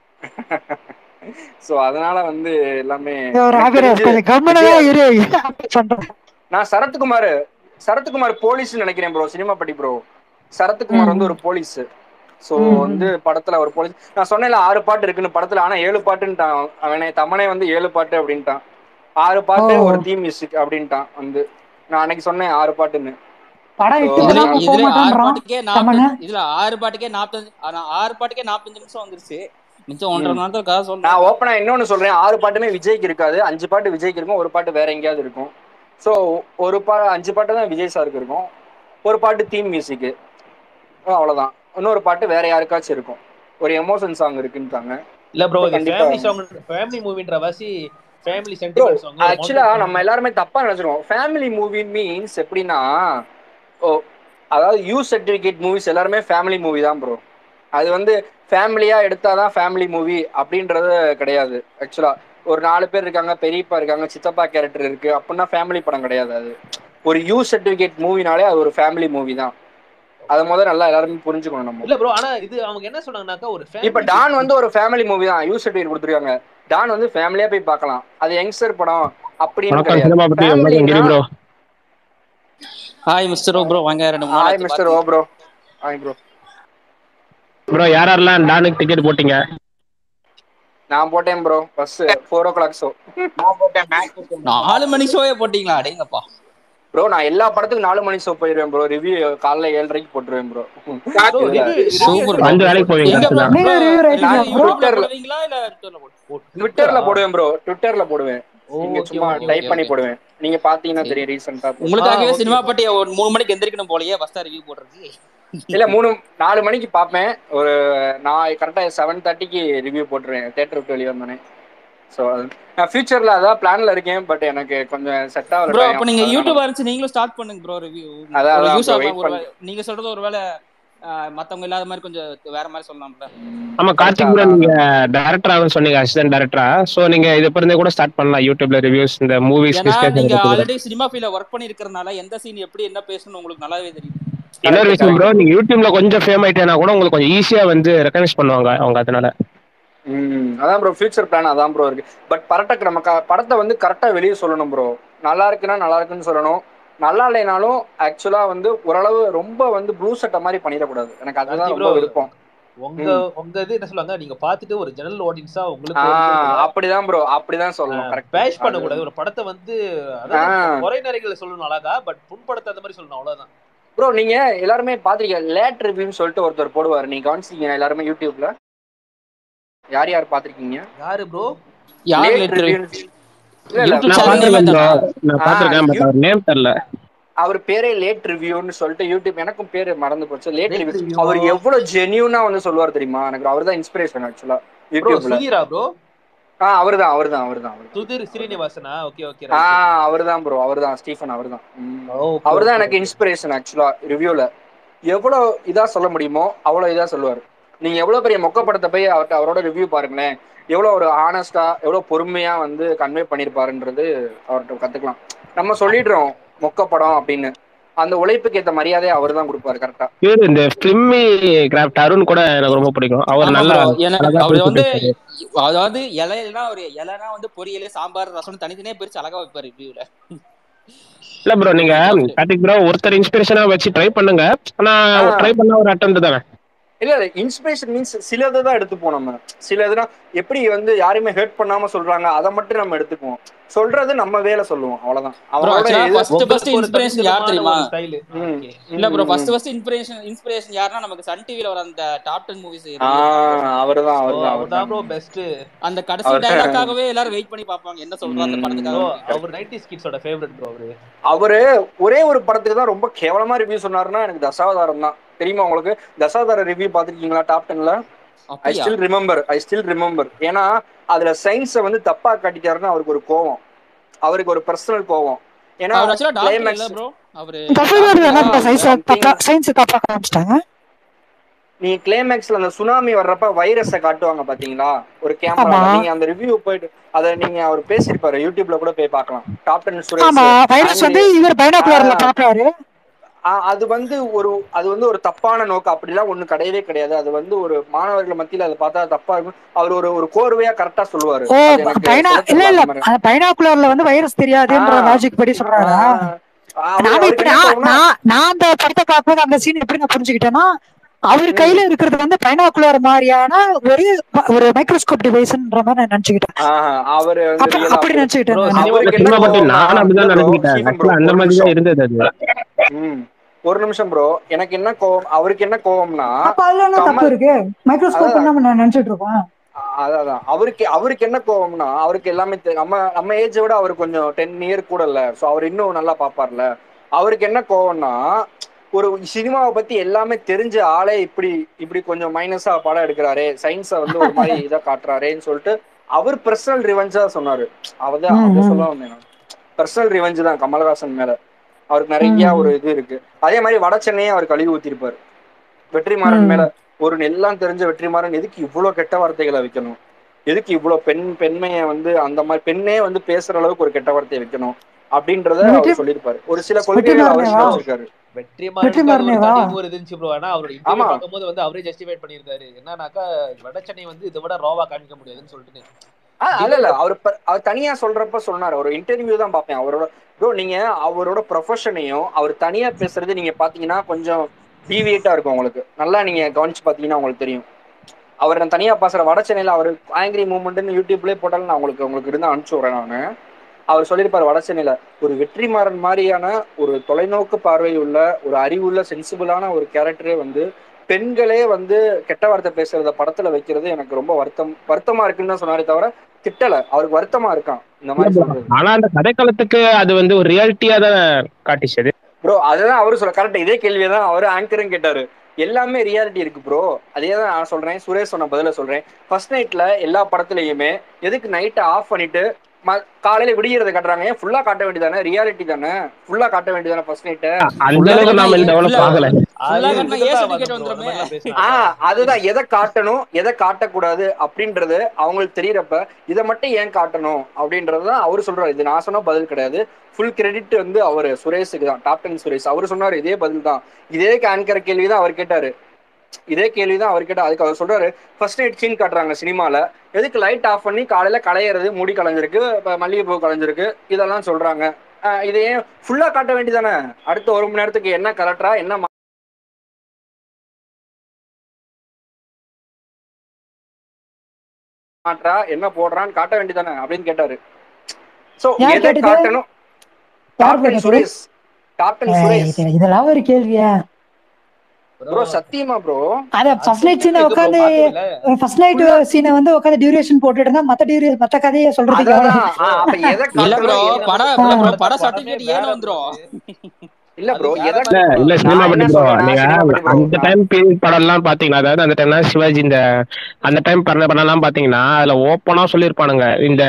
சோ அதனால வந்து எல்லாமே ஒரு எனக்கு ஆபிர தெரிஞ்சு கொஞ்சம் கம்முனதான் விஜய் இரு அப்படி பண்றேன் நான் சரத்குமார் சரத்குமார் போலீஸ் நினைக்கிறேன் ப்ரோ சினிமா படி ப்ரோ சரத்குமார் வந்து ஒரு போலீஸ் சோ ம், ம். வந்து படத்துல ஒரு போலீஸ் நான் சொன்னேன்ல ஆறு பாட்டு இருக்குன்னு படத்துல ஆனா ஏழு பாட்டுன்ட்டான் அவனே தமனே வந்து ஏழு பாட்டு அப்படின்ட்டான் ஆறு பாட்டு ஓ. ஒரு தீம் மியூசிக் அப்படின்ட்டான் வந்து நான் அன்னைக்கு சொன்னேன் ஆறு பாட்டுன்னு படம் So, இட்டு இதுல இல்லாம போக இதுல ஆறு மாட்டான்றான் பாட்டுக்கே தமனு நாற்பது இதுல ஆறு பாட்டுக்கே நாற்பத்தஞ்சு ஆனா ஆறு பாட்டுக்கே நாற்பத்தஞ்சு நிமிஷம் வந்துருச்சு மிச்சம் ஒன்றரை மணி நேரத்துக்கு கதை சொல்றேன் நான் ஓப்பனா இன்னொன்னு சொல்றேன் ஆறு பாட்டுமே விஜய்க்கு இருக்காது அஞ்சு பாட்டு விஜய்க்கு இருக்கும் ஒரு பாட்டு வேற எங்கேயாவது இருக்கும் ஸோ ஒரு பா அஞ்சு பாட்டு தான் விஜய் சாருக்கு இருக்கும் ஒரு பாட்டு தீம் மியூசிக்கு அவ்வளவுதான் இன்னொரு பாட்டு வேற யாருக்காச்சும் இருக்கும் ஒரு எமோஷன் சாங் இருக்குன்ட்டாங்க இல்ல ப்ரோ இது கண்டிப்பா. ஃபேமிலி சாங் ஃபேமிலி மூவின்ற வாசி ஃபேமிலி ப்ரோ சென்டிமெண்ட் சாங் ஆக்சுவலா நம்ம எல்லாருமே தப்பா நினைச்சிருவோம் ஃபேமிலி மூவி மீன்ஸ் எப்படின்னா ஓ அதாவது யூ சர்டிபிகேட் மூவிஸ் எல்லாருமே ஃபேமிலி மூவி தான் ப்ரோ அது வந்து ஃபேமிலியா எடுத்தாதான் ஃபேமிலி மூவி அப்படின்றது கிடையாது ஆக்சுவலா ஒரு நாலு பேர் இருக்காங்க பெரியப்பா இருக்காங்க சித்தப்பா கேரக்டர் இருக்கு அப்படின்னா ஃபேமிலி படம் கிடையாது அது ஒரு யூ சர்டிபிகேட் மூவினாலே அது ஒரு ஃபேமிலி மூவி தான் அதை முதல்ல நல்லா எல்லாருமே புரிஞ்சுக்கணும் நம்ம இல்ல ப்ரோ ஆனா இது அவங்க என்ன சொன்னாங்கன்னாக்கா ஒரு இப்ப family- டான் வந்து ஒரு ஃபேமிலி மூவி தான் யூ சர்டிபிகேட் கொடுத்துருக்காங்க டான் வந்து ஃபேமிலியா போய் பார்க்கலாம் அது யங்ஸ்டர் படம் அப்படின்னு வணக்கம் சினிமா பத்தி கிடையாது வணக்கம் Giri bro hi mister bro வாங்க ரெண்டு மூணு ஹாய் நாள் மிஸ்டர் ஓ ப்ரோ ஹாய் ப்ரோ ப்ரோ யார் யாரெல்லாம் டானுக்கு டிக்கெட் போட்டீங்க நான் போட்டேன் ப்ரோ பஸ் ஃபோர் ஓ கிளாக் ஷோ நாலு மணி ஷோவே போட்டீங்களா அடேங்கப்பா ப்ரோ நான் எல்லா படத்துக்கும் நாலு மணி ஷோ போயிருவேன் ப்ரோ ரிவ்யூ காலைல ஏழரைக்கு போட்டுருவேன் bro Bro, review- review super எடுத்து- அஞ்சு வேலைக்கு போவீங்க எங்க bro? நீங்க review writing ஆ நீங்க bro? யூடியூப்ல போடுவீங்களா இல்ல ட்விட்டர்ல போடுவீங்களா? ட்விட்டர்ல போடுவேன் ப்ரோ ட்விட்டர்ல போடுவேன் ஓ, நீங்க okay, சும்மா okay, டைப் okay, பண்ணி okay. போடுவேன் நீங்க பாத்தீங்கன்னா தெரியும் ரீசெண்டா உங்களுக்காகவே ஆ, okay, சினிமா bro. பட்டி ஒரு மூணு மணிக்கு எந்திரிக்கணும் போலயே ஃபர்ஸ்ட் ரிவ்யூ போடுறது இல்ல மூணு நாலு மணிக்கு பார்ப்பேன் ஒரு நான் கரெக்டா செவன் தேர்ட்டிக்கு ரிவ்யூ போட்டுருவேன் தேட்டர் விட்டு வெளியே வந்தோடனே ஸோ நான் ஃபியூச்சர்ல அதான் பிளான்ல இருக்கேன் பட் எனக்கு கொஞ்சம் செட் ஆகல ப்ரோ time. அப்ப நீங்க அதனால- யூடியூப் ஆரம்பிச்சு நீங்களும் ஸ்டார்ட் பண்ணுங்க ப்ரோ ரிவ்யூ அதான், அதான் யூஸ் bro, ஆகும் wait ஒருவேளை நீங்க சொல்றது ஒருவேளை ஆஹ் மத்தவங்க இல்லாத மாதிரி கொஞ்சம் வேற மாதிரி சொல்லலாம்ல ஆமா கார்த்திக் ப்ரோ நீங்க டேரக்டராக சொன்னீங்க அசிஸ்டன்ட் டேரக்டரா சோ நீங்க இது இருந்தே கூட ஸ்டார்ட் பண்ணலாம் யூடியூப்ல ரிவ்யூஸ் இந்த மூவிஸ் ஏன்னா நீங்க ஆல்ரெடி சினிமா ஃபீல்ட்ல ஒர்க் பண்ணிருக்கிறதுனால எந்த சீன் எப்படி என்ன பேசணும் உங்களுக்கு நல்லாவே தெரியும் இன்னொரு விஷயம் ப்ரோ நீங்க யூடியூப்ல கொஞ்சம் ஃபேம் ஆயிட்டேனா கூட உங்களுக்கு கொஞ்சம் ஈஸியா வந்து ரெக்கக்னைஸ் பண்ணுவாங்க அவங்க அதனால ம் அதான் ப்ரோ ஃபியூச்சர் பிளான் அதான் ப்ரோ இருக்கு பட் பரட்டக்கு நம்ம க- படத்தை வந்து கரெக்டா வெளியே சொல்லணும் ப்ரோ நல்லா இருக்குன்னா நல்லா இருக்குன்னு சொல்லணும் நல்லா இல்லைனாலும் ஆக்சுவலா வந்து ஓரளவு ரொம்ப வந்து ப்ளூ சட்டை மாதிரி பண்ணிடக்கூடாது எனக்கு அதுதான் கார்த்தி ரொம்ப bro, விருப்பம் உங்க உங்க இது என்ன சொல்லுவாங்க நீங்க பாத்துட்டு ஒரு ஜெனரல் ஆடியன்ஸா உங்களுக்கு ஆஹ் அப்படிதான் ப்ரோ அப்படிதான் சொல்லணும் கரெக்ட் பேஷ் பண்ண கூடாது ஒரு படத்தை வந்து அதாவது ஆ. குறை நிறைகளை சொல்லணும் அழகா பட் புண்படத்தை அந்த மாதிரி சொல்லணும் அவ்வளவுதான் ப்ரோ நீங்க எல்லாருமே பாத்திருக்கீங்க லேட் ரிவ்யூன்னு சொல்லிட்டு ஒருத்தர் போடுவார் நீங்க கவனிச்சிருக்கீங்க எல்லாருமே யூடியூப்ல யார் யார் பாத்திருக்கீங்க யாரு ப்ரோ யார் Late late review- review? இல்ல, இல்ல, YouTube நான் channel பாத்திருக்கேன் name bro. தானா? நான் பாத்திருக்கேன் பட் அவர் நேம் தெரியல அவர் பேரே லேட் ரிவ்யூன்னு சொல்லிட்டு யூடியூப் எனக்கும் பேரு மறந்து போச்சு லேட் Late ரிவ்யூ review அவர் ஆ? எவ்வளவு ஜெனியூனா வந்து சொல்லுவார் தெரியுமா எனக்கு அவர் தான் இன்ஸ்பிரேஷன் ஆக்சுவலா ப்ரோ யூடியூப்ல சுதீரா ப்ரோ ஆ அவர்தான் அவர்தான் அவர்தான் அவர்தான் சுதீர் ஸ்ரீனிவாசனா ஓகே ஓகே ஆ அவர்தான் ப்ரோ அவர்தான் ஸ்டீஃபன் அவர்தான் ம். Okay, அவர்தான் okay, எனக்கு okay. இன்ஸ்பிரேஷன் ஆக்சுவலா ரிவ்யூல எவ்வளவு இதா சொல்ல முடியுமோ அவ்வளவு இதா சொல்லுவார் நீங்க எவ்வளவு பெரிய மொக்க படத்தை போய் அவர்ட்ட அவரோட ரிவ்யூ பாருங்களேன் எவ்வளவு ஒரு ஆனஸ்டா எவ்வளவு பொறுமையா வந்து கன்வே பண்ணிருப்பாருன்றது அவர்கிட்ட கத்துக்கலாம் நம்ம சொல்லிடுறோம் மொக்க படம் அப்படின்னு அந்த உழைப்புக்கு ஏத்த மரியாதையை அவர் தான் கொடுப்பாரு கரெக்டா இவரு இந்த ஃபிலிமி கிராஃப்ட் அருண் கூட எனக்கு ரொம்ப பிடிக்கும் அவர் ஆமா நல்லா bro. எனக்கு அழகா அவர் பேசி வந்து பேசுவாரு. அதாவது இலையெல்லாம் ஒரு இலைனா வந்து பொரியல் சாம்பார் ரசம் தனித்தனியா பிரிச்சு அழகா வைப்பாரு ரிவ்யூல இல்ல ப்ரோ நீங்க கார்த்திக் ப்ரோ ஒருத்தர் இன்ஸ்பிரேஷனா வச்சு ட்ரை பண்ணுங்க ஆனா ஆ. ட்ரை பண்ண ஒரு அட்டம் தானே இல்ல இல்ல இன்ஸ்பிரேஷன் மீன்ஸ் சிலதை தான் எடுத்துப்போம் நம்ம சில இதுனா எப்படி வந்து யாரையுமே ஹர்ட் பண்ணாம சொல்றாங்க அதை மட்டும் நம்ம எடுத்துக்குவோம் சொல்றது நம்ம வேலை சொல்லுவோம் அவ்வளவுதான் அவரோட actually இது- first first inspiration யார் தெரியுமா ஸ்டைல் ம், இல்ல ப்ரோ ம், ஃபர்ஸ்ட் ம். ஃபர்ஸ்ட் இன்ஸ்பிரேஷன் இன்ஸ்பிரேஷன் யாருன்னா நமக்கு சன் டிவில வர அந்த டாப் 10 மூவிஸ் ஆ, அவர்தான் அவர்தான் அவர்தான் ப்ரோ அவர்தான் பெஸ்ட் அந்த கடைசி அவர் டயலாக்காகவே எல்லாரும் வெயிட் பண்ணி பார்ப்பாங்க என்ன சொல்றோம் அந்த ம். படத்துக்காக ப்ரோ correct. அவர் 90s கிட்ஸோட ஃபேவரட் ப்ரோ அவரு அவரு ஒரே ஒரு படத்துக்கு தான் ரொம்ப கேவலமா ரிவ்யூ சொன்னாருன்னா எனக்கு தசாவதாரம் தான் தெரியுமா உங்களுக்கு தசாவதார ரிவ்யூ பாத்திருக்கீங்களா டாப் டென்ல ஐ அப்படியா still remember I still remember ஏன்னா அதுல சயின்ஸை வந்து தப்பா காட்டிட்டாருன்னு அவருக்கு ஒரு கோவம் அவருக்கு ஒரு பர்சனல் கோவம் ஏன்னா அவர் ஆக்சுவலா டாக்டர் இல்ல கிளைமேக்ஸ் ப்ரோ அவரு தஃபைவர் doctor என்ன தான். சயின்ஸ் something- தப்பா சயின்ஸ் தப்பா காமிச்சிட்டாங்க நீங்க கிளைமேக்ஸ்ல அந்த சுனாமி வர்றப்ப வைரஸை காட்டுவாங்க பாத்தீங்களா ஒரு கேமரா ஆமா. நீங்க அந்த ரிவ்யூ போயிட்டு அத நீங்க அவர் பேசியிருப்பாரு யூடியூப்ல கூட போய் பார்க்கலாம் டாப் டென் ஆமா வைரஸ் சுரேஷ் வந்து இவர் பைனாகுலர்ல ஆ. பாக்குறாரு ஆ, அது வந்து ஒரு அது வந்து ஒரு தப்பான நோக்கம் அப்படிலாம் ஒண்ணு கிடையவே கிடையாது அது வந்து ஒரு மாணவர்கள் மத்தியில அதை பார்த்தா தப்பா இருக்கும் அவர் ஒரு ஒரு கோர்வையா கரெக்டா சொல்லுவாரு ஓ அது எனக்கு பைனா சொல்ல இல்ல தெரியல இல்ல அந்த மாதிரி. அந்த பைனாகுலர்ல வந்து வைரஸ் தெரியாதுன்ற ஆ. லாஜிக் படி சொல்றாரா ஆ, அவரு- நானும் அவருக்கு இப்ப என்ன நான் தோணும்னா, நான் நான் அந்த படத்தை பார்க்கும்போது அந்த சீன் எப்படி நான் புரிஞ்சுக்கிட்டேன்னா அவர் ம். கையில இருக்கிறது வந்து பைனாகுலர் மாதிரியான ஒரு ஒரு மைக்ரோஸ்கோப் டிவைஸ்ன்ற மாதிரி நான் நினைச்சுக்கிட்டேன் ஆ, அவரு வந்து அப்ப real ஆ அப்படி அப்படி- நினைச்சுக்கிட்டேன் Bro, நான். சினிமா அவருக்கு சினிமா என்ன பத்தி கோவம்னா, நான் அப்படிதான் இல்ல bro, நினைச்சுக்கிட்டேன் ஸ்டீஃபன் bro, Actually அந்த ஒரு மாதிரி தான் நிமிஷம். இருந்தது அது ம். ஒரு நிமிஷம் ப்ரோ எனக்கு என்ன கோவம் அவருக்கு என்ன கோவம்னா அப்ப அதுல என்ன தப்பு கமல் இருக்கு மைக்ரோஸ்கோப் அதான். நம்ம நினைச்சிட்டு இருக்கோம் அதான் அதான். அவருக்கு அவருக்கு என்ன கோவம்னா அவருக்கு எல்லாமே தெ- நம்ம நம்ம ஏஜை விட அவர் கொஞ்சம் டென் இயர் கூட இல்ல சோ அவர் இன்னும் நல்லா பாப்பார்ல அவருக்கு என்ன கோவம்னா ஒரு சினிமாவை பத்தி எல்லாமே தெரிஞ்ச ஆளே இப்படி இப்படி கொஞ்சம் மைனஸா படம் எடுக்கிறாரே சயின்ஸை வந்து ஒரு மாதிரி இதா காட்டுறாரேன்னு சொல்லிட்டு அவர் பர்சனல் ரிவெஞ்சா சொன்னாரு அவதான் ம், அதை ம். சொல்ல வந்தேன் பர்சனல் ரிவெஞ்ச் தான் கமலஹாசன் மேல அவருக்கு நிறைய ம். ஒரு இது இருக்கு அதே மாதிரி வட சென்னையே அவர் கழுவி ஊத்திருப்பாரு வெற்றிமாறன் ம். மேல ஒரு எல்லாம் தெரிஞ்ச வெற்றிமாறன் எதுக்கு இவ்வளவு கெட்ட வார்த்தைகளை வைக்கணும் எதுக்கு இவ்வளவு பெண் பெண்மையை வந்து அந்த மாதிரி பெண்ணே வந்து பேசுற அளவுக்கு ஒரு கெட்ட வார்த்தையை வைக்கணும் அப்படின்றத வெற்றி- அவர் சொல்லியிருப்பாரு ஒரு சில கொள்கைகள் அவர் வெற்றிமாறனேவா? வச்சிருக்காரு வெற்றிமாறனுக்கு வெற்றிமாறனேவா? ஒரு தனி ஒரு இருந்துச்சு ப்ரோ ஆனா அவரோட ஆமா. இன்டர்வியூ பார்க்கும்போது வந்து அவரே ஜஸ்டிஃபை பண்ணியிருக்காரு என்னன்னாக்கா வடச்சென்னை வந்து இதை விட ரோவா காமிக்க முடியாதுன்னு சொல்லிட்டு ஆ, இல்ல இல்ல அவர் ப- அவர் தனியா சொல்றப்ப சொன்னாரு ஒரு இன்டர்வியூ தான் பார்ப்பேன் அவரோட ப்ரோ நீங்க அவரோட ப்ரொஃபஷனையும் அவர் தனியா பேசுறது நீங்க பாத்தீங்கன்னா கொஞ்சம் டீவியேட்டா இருக்கும் உங்களுக்கு நல்லா நீங்க கவனிச்சு பாத்தீங்கன்னா உங்களுக்கு தெரியும் அவர் நான் தனியா பேசுற வட சென்னையில அவர் ஆங்கிரி மூவ்மெண்ட்னு யூடியூப்லயே போட்டாலும் நான் உங்களுக்கு உங்களுக்கு இருந்தா அனுப்பிச்சு விடுறேன் நானு அவர் சொல்லியிருப்பாரு வட சென்னையில ஒரு வெற்றிமாறன் மாதிரியான ஒரு தொலைநோக்கு பார்வை உள்ள ஒரு அறிவுள்ள சென்சிபிளான ஒரு கேரக்டரே வந்து பெண்களே வந்து கெட்ட வார்த்தை பேசுறத படத்துல வைக்கிறது எனக்கு ரொம்ப வருத்தம் வருத்தமா இருக்குன்னு தான் சொன்னாரே தவிர திட்டல அவருக்கு வருத்தமா இருக்கான் இந்த மாதிரி சொல்றது ஆனா அந்த கதைக்களத்துக்கு அது வந்து ஒரு ரியாலிட்டியா தான் காட்டிச்சது ப்ரோ அதுதான் அவரு சொல்ல கரெக்ட் இதே கேள்வியை தான் அவரு ஆங்கரும் கேட்டாரு எல்லாமே ரியாலிட்டி இருக்கு ப்ரோ அதே தான் நான் சொல்றேன் சுரேஷ் சொன்ன பதில சொல்றேன் ஃபர்ஸ்ட் நைட்ல எல்லா படத்துலயுமே எதுக்கு நைட்டை ஆஃப் பண்ணிட்டு ம- காலையில விடியறத காட்டுறாங்க ஏன் ஃபுல்லா காட்ட வேண்டியதானே ரியாலிட்டி தானே ஃபுல்லா காட்ட வேண்டியதானே ஃபர்ஸ்ட் நைட் அந்த அளவுக்கு நாம இந்த டெவலப் ஆகல ஃபுல்லா அது கட்டினா இதுதான் ஏ வந்து சர்டிபிகேட் bro, அந்த வந்துருமே மாதிரிலாம் ஆ பேசுனாங்க அதுதான் எதை காட்டணும் எதை காட்டக்கூடாது அப்படின்றது அவங்களுக்கு தெரியறப்ப இதை மட்டும் ஏன் காட்டணும் அப்படின்றது தான் அவரு சொல்றாரு இது நான் சொன்ன பதில் கிடையாது ஃபுல் கிரெடிட் வந்து அவரு சுரேஷுக்கு தான் டாப் டென் சுரேஷ் அவரு சொன்னாரு இதே பதில் தான் இதே ஆன்கர் கேள்வி தான் அவர் கேட்டாரு இதே கேள்வி தான் அவர் கேட்டார் அதுக்கு அவர் சொல்றாரு ஃபர்ஸ்ட் நைட் சீன் காட்டுறாங்க சினிமால எதுக்கு லைட் ஆஃப் பண்ணி காலையில களையிறது முடி கலைஞ்சிருக்கு இப்ப மல்லிகைப்பூ கலைஞ்சிருக்கு இதெல்லாம் சொல்றாங்க ஆஹ் இதை ஏன் ஃபுல்லா காட்ட வேண்டியதானே அடுத்த ஒரு மணி நேரத்துக்கு என்ன கலெக்டரா என்ன மா- மாற்றா என்ன போடுறான்னு காட்ட வேண்டியதானே அப்படின்னு கேட்டாரு சோ யார் எதை கேட்டது? காட்டணும் யார் டாப் டென் கேட்டது? சுரேஷ் டாப் டென் ஏய், சுரேஷ் இது- இதெல்லாம் ஒரு கேள்வியா ப்ரோ சத்தியமா ப்ரோ அத ஃபர்ஸ்ட் நைட் சீனை உட்காந்து இல்ல ஃபர்ஸ்ட் நைட் சீனை வந்து உட்காந்து டியூரேஷன் போட்டுட்டு இருந்தா மத்த டியூரே மத்த கதையை சொல்றதுக்கு அதான் எவ்வளவு- ஆ, அப்ப எதை இல்ல ப்ரோ காட்டணும் எதை- படம் இல்ல ப்ரோ படம் சர்டிபிகேட் ஏன் வந்துரும் இல்ல ப்ரோ அது எதை வேற இல்ல இல்ல சினிமா நான் பத்தி என்ன ப்ரோ சொல்றேன்னா, நீங்க சினிமா பத்தி bro. அந்த டைம் பீரியட் படம் எல்லாம் பாத்தீங்களா அதாவது அந்த டைம்ல சிவாஜி இந்த அந்த டைம் பண்ண படம் எல்லாம் பாத்தீங்கன்னா அதுல ஓப்பனா சொல்லியிருப்பானுங்க இந்த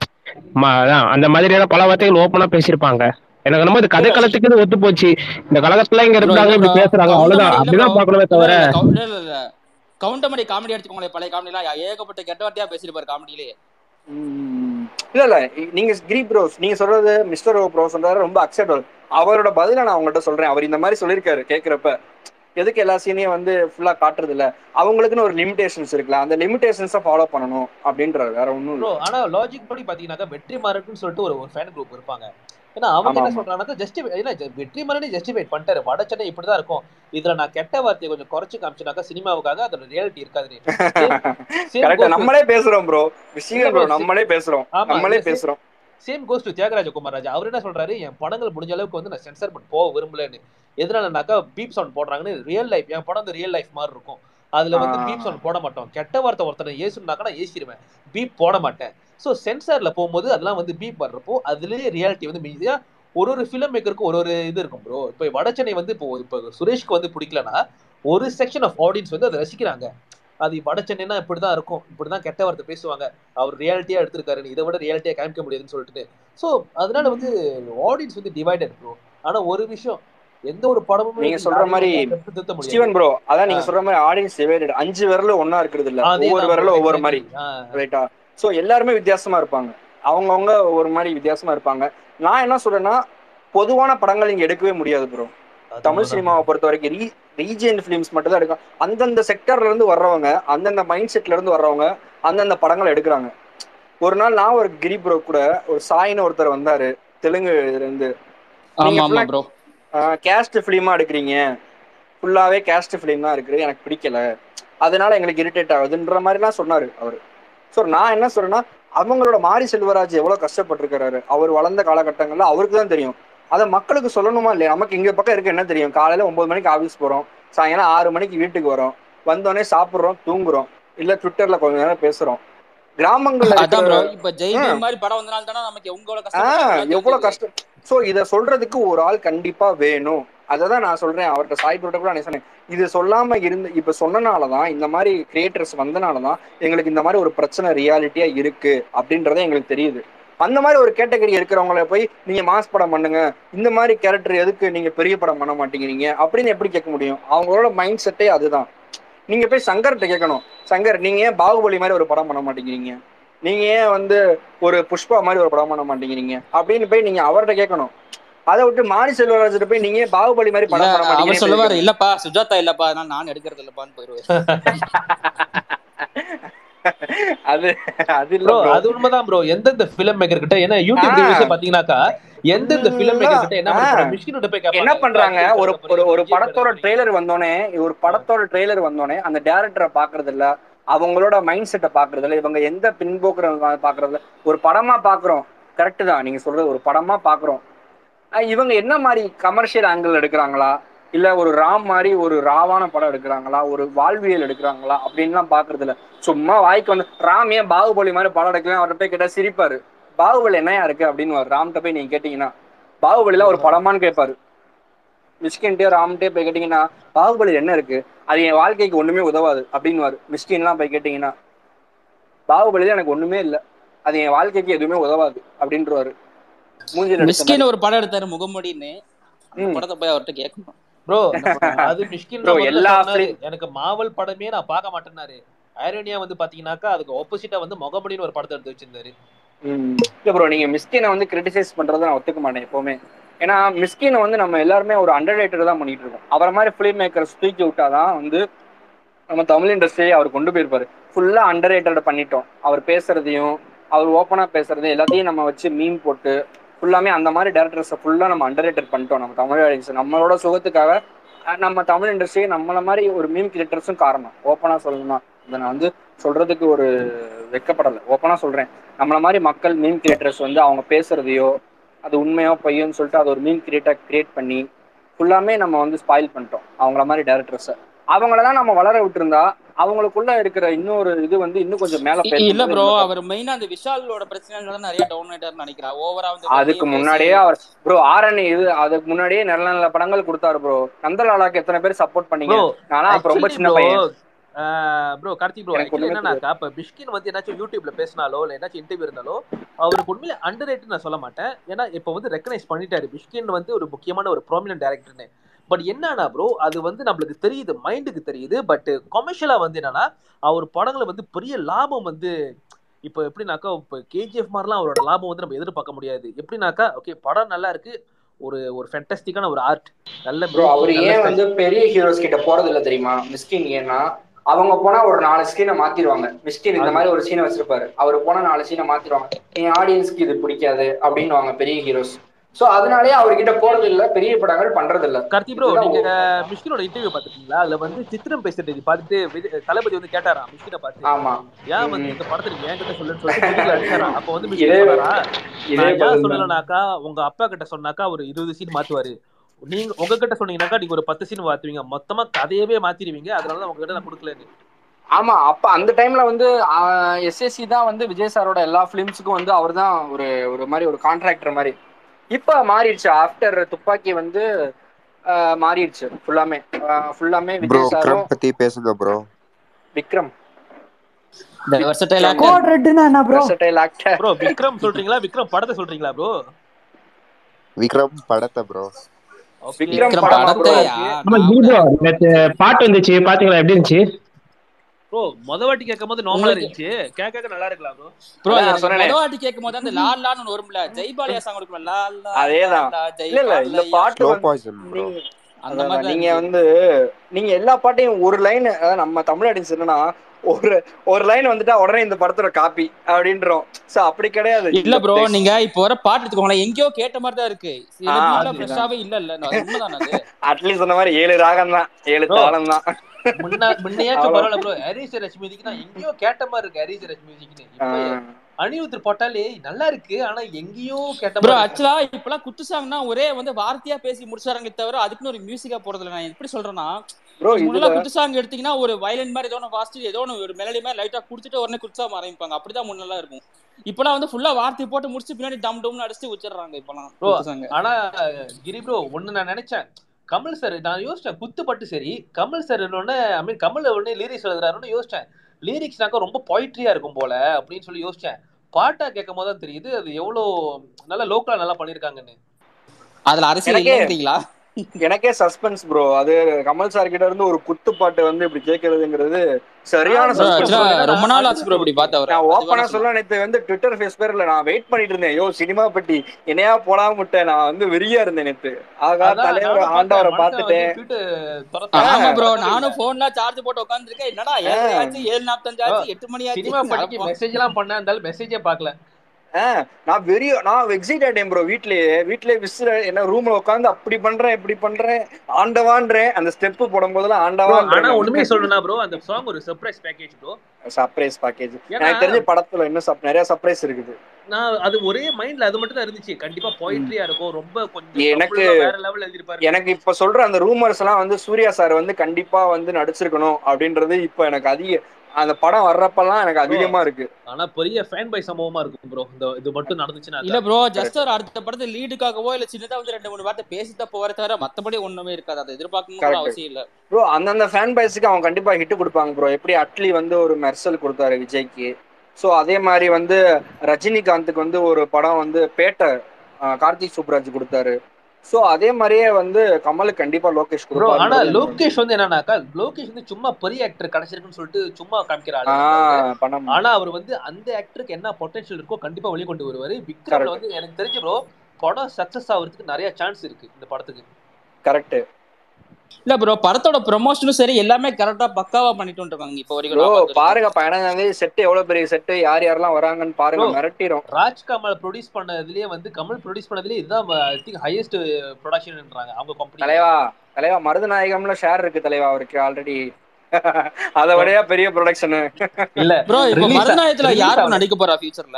ம- அதான், அந்த மாதிரியான பல வார்த்தைகள் ஓப்பனா பேசியிருப்பாங்க எனக்கு நம்ம இந்த கதை காலத்துக்கு இது ஒத்து போச்சு இந்த கழகத்துல இங்க Bro, இருந்தாங்க இல்ல இப்படி bro. பேசுறாங்க அவ்வளவுதான் கவுண்டமணி இல்ல அப்படிதான் bro. பாக்கணுமே இல்ல, தவிர இல்ல, கவு- இல்ல, இல்ல, இல்ல. கவுண்டமணி காமெடி எடுத்துக்கோங்களேன் பழைய காமெடிலாம் ஏகப்பட்ட கெட்ட வார்த்தையா பேசிருப்பாரு காமெடியிலே ம். இல்ல இல்ல நீங்க கிரீப் ப்ரோஸ் நீங்க சொல்றது மிஸ்டர் ஓ ப்ரோ சொல்றாரு ரொம்ப அக்செப்டபிள் அவரோட பதில நான் உங்கள்கிட்ட சொல்றேன் அவர் இந்த மாதிரி சொல்லியிருக்காரு கேக்குறப்ப எதுக்கு எல்லா சீனையும் வந்து ஃபுல்லா காட்டுறது இல்ல அவங்களுக்குன்னு ஒரு லிமிடேஷன்ஸ் இருக்குல்ல அந்த லிமிடேஷன்ஸை ஃபாலோ பண்ணணும் அப்படின்றாரு வேற ஒண்ணும் ப்ரோ இல்ல ஆனா லாஜிக் படி பாத்தீங்கன்னாக்கா வெற்றி மாறக்குன்னு சொல்லிட்டு ஒரு ஒரு ஃபேன் குரூப் இருப்பாங்க ஏன்னா அவங்க ஆமா, என்ன ஆமா. சொல்றாங்கன்னா ஜஸ்டிஃபை ஏன்னா ஜ- வெற்றி மாறனே ஜஸ்டிஃபைட் பண்ணிட்டாரு வட சென்னை இப்படிதான் இருக்கும் இதுல நான் கெட்ட வார்த்தையை கொஞ்சம் குறைச்சு காமிச்சனாக்கா சினிமாவுக்காக அதோட ரியாலிட்டி இருக்காது Same கரெக்டா goes to- நம்மளே பேசுறோம் ப்ரோ இல்ல விஷயம் bro, ப்ரோ சி- நம்மளே பேசுறோம் ஆமா, நம்மளே இல்ல, சி- பேசுறோம் same goes to Thiagaraja Kumararaja அவர் என்ன சொல்றாரு என் படங்கள் முடிஞ்ச அளவுக்கு வந்து நான் சென்சர் பண்ண போக விரும்பலன்னு எதனாலனாக்கா பீப் சவுண்ட் போடுறாங்கன்னு ரியல் லைஃப் என் படம் வந்து ரியல் லைஃப் மாதிரி இருக்கும் அதுல வந்து ஆ. பீப் சவுண்ட் போட மாட்டோம் கெட்ட வார்த்தை ஒருத்தனை ஏசுனாக்கா நான் ஏசிடுவேன் பீப் போட மாட்டேன் ஸோ சென்சார்ல போகும்போது அதெல்லாம் வந்து பீப் வர்றப்போ அதுலயே ரியாலிட்டி வந்து மீதியா ஒரு ஒரு ஃபிலிம் மேக்கருக்கும் ஒரு ஒரு இது இருக்கும் ப்ரோ இப்போ வடச்சென்னை வந்து இப்போ இப்போ சுரேஷ்க்கு வந்து பிடிக்கலனா ஒரு செக்ஷன் ஆஃப் ஆடியன்ஸ் வந்து அதை ரசிக்கிறாங்க அது வடச்சென்னைனா இப்படிதான் இருக்கும் இப்படிதான் கெட்ட வார்த்தை பேசுவாங்க அவர் ரியாலிட்டியா எடுத்திருக்காரு இதை விட ரியாலிட்டியா காமிக்க முடியாதுன்னு சொல்லிட்டு ஸோ அதனால வந்து ஆடியன்ஸ் வந்து டிவைடட் ப்ரோ ஆனா ஒரு விஷயம் எந்த ஒரு படமுமே நீங்க வந்து சொல்ற யாரையும் மாதிரி தடுத்து நிறுத்த முடியாது. ஸ்டீவன் ப்ரோ அதான் நீங்க ஆ. சொல்ற மாதிரி ஆடியன்ஸ் டிவைடட் அஞ்சு விரல ஒண்ணா இருக்கிறது இல்ல அதேதான் ஒவ்வொரு bro, விரலும் ஒவ்வொரு exactly. மாதிரி ஆ. ரைட்டா சோ எல்லாருமே வித்தியாசமா இருப்பாங்க அவங்கவங்க ஒவ்வொரு மாதிரி வித்தியாசமா இருப்பாங்க நான் என்ன சொல்றேன்னா பொதுவான படங்கள் இங்க எடுக்கவே முடியாது ப்ரோ அது தமிழ் உண்மைதான் சினிமாவை பொறுத்த வரைக்கும் ரீ ரீஜியன் ஃபிலிம்ஸ் மட்டும் தான் எடுக்கும் அந்தந்த செக்டர்ல இருந்து வர்றவங்க அந்தந்த மைண்ட் செட்ல இருந்து வர்றவங்க அந்தந்த படங்களை எடுக்கிறாங்க ஒரு நாள் நான் ஒரு கிரி ப்ரோ கூட ஒரு சாயின்னு ஒருத்தர் வந்தாரு தெலுங்கு இதுல இருந்து ஆமா ஆமா ப்ரோ கேஸ்ட் ஃபிலிமா எடுக்கிறீங்க ஃபுல்லாவே கேஸ்ட் ஃபிலிம் தான் இருக்குது எனக்கு பிடிக்கல அதனால எங்களுக்கு இரிட்டேட் ஆகுதுன்ற மாதிரிலாம் சொன்னாரு அவர் ஸோ நான் என்ன சொல்றேன்னா அவங்களோட மாரி செல்வராஜ் எவ்வளவு கஷ்டப்பட்டிருக்கிறாரு அவர் வளர்ந்த காலகட்டங்கள்ல அவருக்கு தான் தெரியும் அதை மக்களுக்கு சொல்லணுமா இல்லையா நமக்கு இங்க பக்கம் இருக்கு என்ன தெரியும் காலையில ஒன்பது மணிக்கு ஆஃபீஸ் போறோம் சாயங்காலம் ஆறு மணிக்கு வீட்டுக்கு வரோம் வந்தோடனே சாப்பிடுறோம் தூங்குறோம் இல்ல ட்விட்டர்ல கொஞ்ச நேரம் பேசுறோம் கிராமங்கள்ல அதான் இருக்கிற ப்ரோ இப்ப ஜெய் பீம் மாதிரி படம் வந்தனால தானே நமக்கு உங்களோட ஆஹ் கஷ்டம் எவ்வளவு கஷ்டம் சோ இத சொல்றதுக்கு ஒரு ஆள் கண்டிப்பா வேணும் அததான் நான் சொல்றேன் அவர்கிட்ட சாய் ப்ரோட்ட கூட நான் சொன்னேன் இது சொல்லாம இருந்து இப்ப சொன்னனாலதான் இந்த மாதிரி கிரியேட்டர்ஸ் வந்தனாலதான் எங்களுக்கு இந்த மாதிரி ஒரு பிரச்சனை ரியாலிட்டியா இருக்கு அப்படின்றதே எங்களுக்கு தெரியுது அந்த மாதிரி ஒரு கேட்டகரி இருக்கிறவங்கள போய் நீங்க மாஸ் படம் பண்ணுங்க இந்த மாதிரி கேரக்டர் எதுக்கு நீங்க பெரிய படம் பண்ண மாட்டேங்கிறீங்க அப்படின்னு எப்படி கேட்க முடியும் அவங்களோட மைண்ட் செட்டே அதுதான் நீங்க போய் சங்கர்கிட்ட கேட்கணும் சங்கர் நீங்க ஏன் பாகுபலி மாதிரி ஒரு படம் பண்ண மாட்டேங்கிறீங்க நீங்க ஏன் வந்து ஒரு புஷ்பா மாதிரி ஒரு படம் பண்ண மாட்டேங்கிறீங்க அப்படின்னு போய் நீங்க அவர்கிட்ட கேட்கணும் அதை விட்டு மாரி செல்வராஜ்கிட்ட போய் நீங்க ஏன் பாகுபலி மாதிரி படம் பண்ண அவர் மாட்டேங்கிறீங்க சொல்லுவாரு இல்லப்பா சுஜாதா இல்லப்பா அதனால நான் எடுக்கிறது இல்லப்பான்னு போயிருவாரு அது அது இல்ல ப்ரோ bro. அது உண்மைதான் ப்ரோ எந்தெந்த ஃபிலிம் மேக்கர் கிட்ட ஏன்னா யூடியூப் ஆ. ரிவ்யூஸ் பாத்தீங்கன்னாக்கா எந்தெந்த ஃபிலிம் மேக்கர் கிட்ட என்ன ஆ. பண்றாங்க மிஷினோட போய் கேட்பாங்க என்ன பண்றாங்க அஜித் ஒரு சார் ஒரு ஒரு விஜய் படத்தோட சார் ட்ரெய்லர் வந்தோடனே ஒரு படத்தோட ட்ரெய்லர் வந்தோடனே அந்த டேரக்டரை பாக்குறது இல்ல அவங்களோட மைண்ட் செட்டை பாக்குறது இல்ல இவங்க எந்த பின்போக்குற பாக்குறது இல்ல ஒரு படமா பாக்குறோம் கரெக்ட் தான் நீங்க சொல்றது ஒரு படமா பாக்குறோம் அஹ் இவங்க என்ன மாதிரி கமர்ஷியல் ஆங்கிள் எடுக்கிறாங்களா இல்ல ஒரு ராம் மாதிரி ஒரு ராவான படம் எடுக்கிறாங்களா ஒரு வாழ்வியல் எடுக்கிறாங்களா அப்படின்லாம் பாக்குறது இல்ல சும்மா வாய்க்கு வந்து ராம் ஏன் பாகுபலி மாதிரி படம் எடுக்கலாம் அவர்கிட்ட போய் கேட்டா சிரிப்பாரு பாகுபலி என்னையா இருக்கு அப்படின்னு ராம்கிட்ட போய் நீங்க கேட்டீங்கன்னா பாகுபலிலாம் ஒரு படமான்னு கேட்பாரு மிஸ்கின்ட்டே ராம்கிட்டே போய் கேட்டீங்கன்னா பாகுபலி என்ன இருக்கு அது என் வாழ்க்கைக்கு ஒண்ணுமே உதவாது அப்படின்னு மிஸ்கின்லாம் போய் கேட்டீங்கன்னா பாகுபலியில எனக்கு ஒண்ணுமே இல்லை அது என் வாழ்க்கைக்கு எதுவுமே உதவாது அப்படின்றவாரு மூஞ்சில அடிச்ச மிஸ்கின் மாதிரி ஒரு படம் எடுத்தாரு முகமுடின்னு அந்த ம். படத்தை போய் அவர்கிட்ட கேட்கணும் ப்ரோ அது மிஷ்கின் Bro, தான் முதல்ல எல்லா சொன்னாரு film- எனக்கு மாவல் படமே நான் பார்க்க மாட்டேன்னாரு ஐரோனியா வந்து பாத்தீங்கன்னாக்கா அதுக்கு ஆப்போசிட்டா வந்து முகமடின்னு ஒரு படத்தை எடுத்து வச்சிருந்தாரு ம். இல்ல ப்ரோ நீங்க மிஸ்கினை வந்து கிரிட்டிசைஸ் பண்றதை நான் ஒத்துக்க மாட்டேன் எப்பவுமே ஏன்னா மிஸ்கினை வந்து நம்ம எல்லாருமே ஒரு அண்டர் தான் பண்ணிட்டு இருக்கோம் அவரை மாதிரி ஃபிலிம் மேக்கர்ஸ் தூக்கி விட்டாதான் வந்து நம்ம தமிழ் இண்டஸ்ட்ரியை அவர் கொண்டு போயிருப்பாரு ஃபுல்லா அண்டர் பண்ணிட்டோம் அவர் பேசுறதையும் அவர் ஓப்பனா பேசுறதையும் எல்லாத்தையும் நம்ம வச்சு மீன் போட்டு ஃபுல்லாமே அந்த மாதிரி டேரக்டர்ஸை ஃபுல்லா நம்ம அண்டர் பண்ணிட்டோம் நம்ம தமிழ் ஆடியன்ஸ் நம்மளோட சுகத்துக்காக அஹ், நம்ம தமிழ் இண்டஸ்ட்ரி நம்மள மாதிரி ஒரு மீம் கிரியேட்டர்ஸும் காரணம் ஓப்பனா சொல்லணும்னா இதை நான் வந்து சொல்றதுக்கு ஒரு வெக்கப்படலை ஓப்பனா சொல்றேன் நம்மள மாதிரி மக்கள் மீம் கிரியேட்டர்ஸ் வந்து அவங்க பேசுறதையோ அது உண்மையோ பொய்யோன்னு சொல்லிட்டு அது ஒரு மீம் கிரியேட்டர் கிரியேட் பண்ணி ஃபுல்லாமே நம்ம வந்து ஸ்பாயில் பண்ணிட்டோம் அவங்கள மாதிரி டேரக்டர்ஸை அவங்களெல்லாம் நம்ம வளர விட்டுருந்தா அவங்களுக்குள்ள இருக்கிற இன்னொரு இது வந்து இன்னும் கொஞ்சம் மேல இ- இல்ல ப்ரோ போயிருக்கும் அவர் மெயினா அந்த விஷாலோட பிரச்சனைனால தான் நிறைய டவுன் ஆயிட்டாருன்னு நினைக்கிறேன் ஓவரா வந்து அதுக்கு வெளிய முன்னாடியே பேசி- அவர் ப்ரோ ஆரணி இது அதுக்கு முன்னாடியே நல்ல நல்ல படங்கள் கொடுத்தாரு ப்ரோ நந்தலாலாக்கு எத்தனை பேர் சப்போர்ட் பண்ணீங்க ப்ரோ நானா அப்ப ரொம்ப ஆக்சுவலி சின்ன ப்ரோ பையன் ப்ரோ கார்த்திக் ப்ரோ எனக்கு ஆக்சுவலி ஒண்ணுமே என்னன்னாக்கா இப்ப பிஷ்கின் வந்து ஏதாச்சும் யூடியூப்ல பேசினாலோ இல்ல ஏதாச்சும் இன்டர்வியூ இருந்தாலோ அவருக்கு உண்மையில அண்டர் நான் சொல்ல மாட்டேன் ஏன்னா இப்ப வந்து ரெக்கனைஸ் பண்ணிட்டாரு பிஷ்கின் வந்து ஒரு முக்கியமான ஒரு ப்ராமினன்ட் டேரக்டர்னு பட் என்னன்னா ப்ரோ அது வந்து நம்மளுக்கு தெரியுது மைண்டுக்கு தெரியுது பட் கொமர்ஷியலா வந்து என்னன்னா அவர் படங்களை வந்து பெரிய லாபம் வந்து இப்போ எப்படின்னாக்கா இப்போ கேஜிஎஃப் மாதிரிலாம் அவரோட லாபம் வந்து நம்ம எதிர்பார்க்க முடியாது எப்படின்னாக்கா ஓகே படம் நல்லா இருக்கு ஒரு ஒரு ஃபேண்டஸ்டிக்கான ஒரு ஆர்ட் நல்ல ப்ரோ அவர் making, நல்ல ஏன் style. வந்து பெரிய ஹீரோஸ் கிட்ட போறது இல்ல தெரியுமா மிஸ்கின் ஏன்னா அவங்க போனா ஒரு நாலு சீனை மாத்திருவாங்க மிஸ்கின் இந்த அது- மாதிரி ஒரு சீனை வச்சிருப்பாரு அவர் போனா நாலு சீனை மாத்திருவாங்க என் ஆடியன்ஸ்க்கு இது பிடிக்காது அப்படின்னுவாங்க பெரிய ஹீரோஸ் சோ அதனாலேயே அவர்கிட்ட போறது இல்ல பெரிய படங்கள் பண்றது இல்ல கார்த்தி ப்ரோ இதுதான் நீங்க ஒரு- மிஷ்கினோட இன்டர்வியூ பாத்துருக்கீங்களா அதுல வந்து சித்திரம் பேசுறது பார்த்துட்டு விஜய் தளபதி வந்து கேட்டாராம் மிஷ்கினை பார்த்து ஆமா ஏன் வந்து ம். இந்த படத்தை நீங்க என்கிட்ட சொல்லுன்னு சொல்லிட்டு முதுகுல அடிச்சாராம் அப்ப வந்து இதே மிஷ்கின் சொன்னாரா இதே நான் ஏன் பதில் தான் சொல்லலனாக்கா உங்க அப்பா கிட்ட சொன்னாக்கா ஒரு இருபது சீன் மாத்துவாரு நீங்க உங்ககிட்ட சொன்னீங்கன்னாக்கா நீங்க ஒரு பத்து சீன் மாத்துவீங்க மொத்தமா கதையவே மாத்திடுவீங்க அதனாலதான் உங்ககிட்ட நான் கொடுக்கலன்னு ஆமா அப்ப அந்த டைம்ல வந்து எஸ்எஸ்சி தான் வந்து விஜய் சாரோட எல்லா பிலிம்ஸுக்கும் வந்து அவர் தான் ஒரு ஒரு மாதிரி ஒரு கான்ட்ராக்டர் மாதிரி இப்ப மாறிடுச்சு ஆஃப்டர் துப்பாக்கி வந்து ஆஹ், மாறிடுச்சு ஃபுல்லாமே ஃபுல்லாமே ப்ரோ விஜய் சாரும் ட்ரம்ப் பத்தி பேசுங்க bro Vikram The versatile actor. கோட் ரெட்னா என்ன bro versatile actor. Bro Vikram சொல்றீங்களா விக்ரம் படத்தை சொல்றீங்களா ப்ரோ விக்ரம் படத்தை ப்ரோ விக்ரம் விக்ரம் படமா bro படத்தையா ஆமா ஜீபோ நேத்து பாட்டு வந்துச்சு பாத்தீங்களா எப்படி இருந்துச்சு ப்ரோ முத வாட்டி கேட்கும் போது நார்மலா உங்களுக்கு- இருந்துச்சு கேட்க கேட்க நல்லா இருக்கலாம் ப்ரோ ப்ரோ அதான் நான் எனக்கு சொன்னேனே. முத வாட்டி கேட்கும் போது அந்த லால் லான்னு ஒண்ணு வரும்ல ஜெய்பாலியா சாங் இருக்கும்ல லால் லா, அதேதான். லா, ஜெய் இல்ல இல்ல இந்த பாலையா. பாட்டு ஸ்லோ வந்து பாய்சன் ப்ரோ நீங்க அந்த அதான் மாதிரி நீங்க வந்து நீங்க எல்லா பாட்டையும் ஒரு லைன் நம்ம தமிழ் ஆடியன்ஸ் என்னன்னா ஒரு ஒரு லைன் வந்துட்டா உடனே இந்த படத்தோட காப்பி அப்படின்றோம் சோ அப்படி கிடையாது இல்ல ப்ரோ நீங்க இப்போ வர பாட்டு எடுத்துக்கோங்களேன் எங்கேயோ கேட்ட மாதிரி தான் இருக்கு சில ஆ, பீட்ல அதுதான். ஃப்ரெஷ்ஷாவே இல்ல இல்ல அது உண்மைதானே அது அட்லீஸ்ட் சொன்ன மாதிரி ஏழு ராகம் தான் ஏழு Bro. தாளம் தான் முன்ன முன்னையாச்சும் அவ்வளவு. பரவாயில்ல ப்ரோ ஹரிஸ் ரஷ் மியூசிக் தான் எங்கேயோ கேட்ட மாதிரி இருக்கு ஹரிஸ் ரஷ் மியூசிக்னு இப்ப அனிருத் போட்டாலே நல்லா இருக்கு ஆனா எங்கேயோ கேட்ட ப்ரோ மாதிரி இருக்கு. ஆக்சுவலா இப்பெல்லாம் குத்து சாங்னா ஒரே வந்து வார்த்தையா பேசி முடிச்சாரங்களே தவிர அதுக்குன்னு ஒரு மியூசிக்கா போறது இல்ல நான் எப்படி சொல்றேன்னா ப்ரோ இதுல முன்னெல்லாம் குத்து சாங் எடுத்தீங்கன்னா ஒரு வயலின் மாதிரி ஏதோ ஒன்று வாசிச்சு ஏதோ ஒன்று ஒரு மெலடி மாதிரி லைட்டா குடிச்சிட்டு உடனே குத்து சாங் ஆரம்பிப்பாங்க அப்படிதான் முன்னெல்லாம் இருக்கும் இப்பெல்லாம் வந்து ஃபுல்லா வார்த்தை போட்டு முடிச்சு பின்னாடி டம் டம்னு அடிச்சு வச்சிடுறாங்க இப்பெல்லாம் Bro, குத்து சாங் ஆனா கிரி ப்ரோ ஒண்ணு நான் நினைச்சேன் கமல் சார் நான் யோசிச்சேன் குத்து பட்டு சரி கமல் சார் இன்னொன்னு ஐ மீன் கமல் உடனே லிரிக்ஸ் எழுதுறாருன்னு யோசிச்சேன் லிரிக்ஸ்னாக்கா ரொம்ப பொயிட்ரியா இருக்கும் போல அப்படின்னு சொல்லி யோசிச்சேன் பாட்டா கேட்கும் போது தான் தெரியுது அது எவ்வளவு நல்லா லோக்கலா நல்லா பண்ணிருக்காங்கன்னு அதுல அரசியல் எனக்கே- இல்லைங்கிறீங்களா எனக்கே சஸ்பென்ஸ் ப்ரோ அது கமல் சார் கிட்ட இருந்து ஒரு குத்து பாட்டு வந்து இப்படி கேட்கறதுங்கிறது சரியான ஆ, bro, சஸ்பென்ஸ் ஆக்சுவலா ரொம்ப நாள் ஆச்சு ப்ரோ இப்படி பார்த்து அவர் நான் ஓப்பனா சொல்ல நேத்து வந்து ட்விட்டர் ஃபேஸ் பேர்ல நான் வெயிட் பண்ணிட்டு இருந்தேன் யோ சினிமா பட்டி என்னையா போடாம விட்டேன் நான் வந்து வெறியா இருந்தேன் நேத்து ஆகா அதான் தலைவர் நானும் ஆண்டவரை பார்த்தேன். மனுஷன் பார்த்துட்டேன் வந்து tweet துரத்துறான். ஆமா ப்ரோ துரத்தவே இல்ல. நானும் போன்ல சார்ஜ் போட்டு உட்காந்துருக்கேன் என்னடா ஏழு ஆச்சு ஏழு நாற்பத்தஞ்சு ஆச்சு எட்டு மணி சினிமா ஆச்சு படிக்க மெசேஜ் எல்லாம் பண்ண இருந்தாலும் மெசேஜே பார்க்கல ஆ, நான் வெறிய நான் எக்ஸைட் ஆயிட்டேன் ப்ரோ வீட்லயே வீட்லயே விசில் என்ன ரூம்ல உட்காந்து அப்படி பண்றேன் இப்படி பண்றேன் ஆண்டவான்றேன் அந்த ஸ்டெப் போடும் போதெல்லாம் Bro, ஆனா ஆண்டவான்றேன் உண்மையை சொல்லணும்னா ப்ரோ அந்த சாங் ஒரு surprise package bro surprise package ஏன்னா- எனக்கு தெரிஞ்ச படத்துல இன்னும் sub- நிறைய சர்ப்ரைஸ் இருக்குது நான் அது ஒரே மைண்ட்ல அது மட்டும் தான் இருந்துச்சு கண்டிப்பா பொயிட்ரியா இருக்கும் ரொம்ப கொஞ்சம் எனக்கு- couple-ஆ வேற லெவல் எழுதிருப்பாரு எனக்கு இப்ப சொல்ற அந்த ரூமர்ஸ் எல்லாம் வந்து சூர்யா சார் வந்து கண்டிப்பா வந்து நடிச்சிருக்கணும் அப்படின்றது இப்ப எனக்கு அதிக அந்த படம் வர்றப்பெல்லாம் எனக்கு அதிகமா இருக்கு ஆனா பெரிய ஃபேன் பை சம்பவமா இருக்கும் ப்ரோ இந்த இது மட்டும் நடந்துச்சுன்னா இல்ல ப்ரோ ஜஸ்ட் ஒரு அடுத்த படத்தை லீடுக்காகவோ இல்ல சின்னதா வந்து ரெண்டு மூணு வார்த்தை பேசிட்டா போற தவிர மத்தபடி ஒண்ணுமே இருக்காது அதை எதிர்பார்க்கணும் கூட Correct. அவசியம் இல்ல ப்ரோ அந்தந்த ஃபேன் பைஸுக்கு அவங்க கண்டிப்பா ஹிட் கொடுப்பாங்க ப்ரோ எப்படி அட்லி வந்து ஒரு மெர்சல் கொடுத்தாரு விஜய்க்கு ஸோ அதே மாதிரி வந்து ரஜினிகாந்துக்கு வந்து ஒரு படம் வந்து பேட்டை ஆஹ் கார்த்திக் சுப்ராஜ் கொடுத்தாரு ஸோ அதே மாதிரியே வந்து கமலுக்கு கண்டிப்பா லோகேஷ் ப்ரோ ஆனா கொடுப்பாரு லோகேஷ் வந்து என்னன்னாக்கா லோகேஷ் வந்து சும்மா பெரிய ஆக்டர் கிடைச்சிருக்குன்னு சொல்லிட்டு சும்மா காமிக்கிற ஆளு ஆஹ் பணம் ஆனா அவர் வந்து அந்த ஆக்டருக்கு என்ன பொட்டன்ஷியல் இருக்கோ கண்டிப்பா வெளிய கொண்டு வருவாரு விக்ரம்ல Correct. வந்து எனக்கு தெரிஞ்ச ப்ரோ படம் சக்சஸ் ஆகுறதுக்கு நிறைய சான்ஸ் இருக்கு இந்த படத்துக்கு கரெக்ட் இல்ல ப்ரோ படத்தோட ப்ரொமோஷனும் சரி எல்லாமே கரெக்டா பக்காவா பண்ணிட்டு இருக்காங்க இப்போ வரைக்கும் ப்ரோ நான் பார்த்த வரைக்கும். பாருங்க பதினஞ்சாம் தேதி செட்டு எவ்வளவு பெரிய செட்டு யார் யாரெல்லாம் வராங்கன்னு பாருங்க Bro. மிரட்டிடும் ராஜ்கமல் ப்ரொடியூஸ் பண்ணதுலயே வந்து கமல் ப்ரொடியூஸ் பண்ணதுலயே இதுதான் ஐ திங்க் ஹையஸ்ட் ப்ரொடக்ஷன்ன்றாங்க அவங்க கம்பெனி தலைவா தலைவா மருதநாயகம்ல ஷேர் இருக்கு தலைவா அவருக்கு ஆல்ரெடி அதை விடையா பெரிய ப்ரொடக்ஷனு இல்ல ப்ரோ இப்போ Release ஆ- மருதநாயகத்துல release யார் ஆகல. நடிக்க போறா ஃபியூச்சர்ல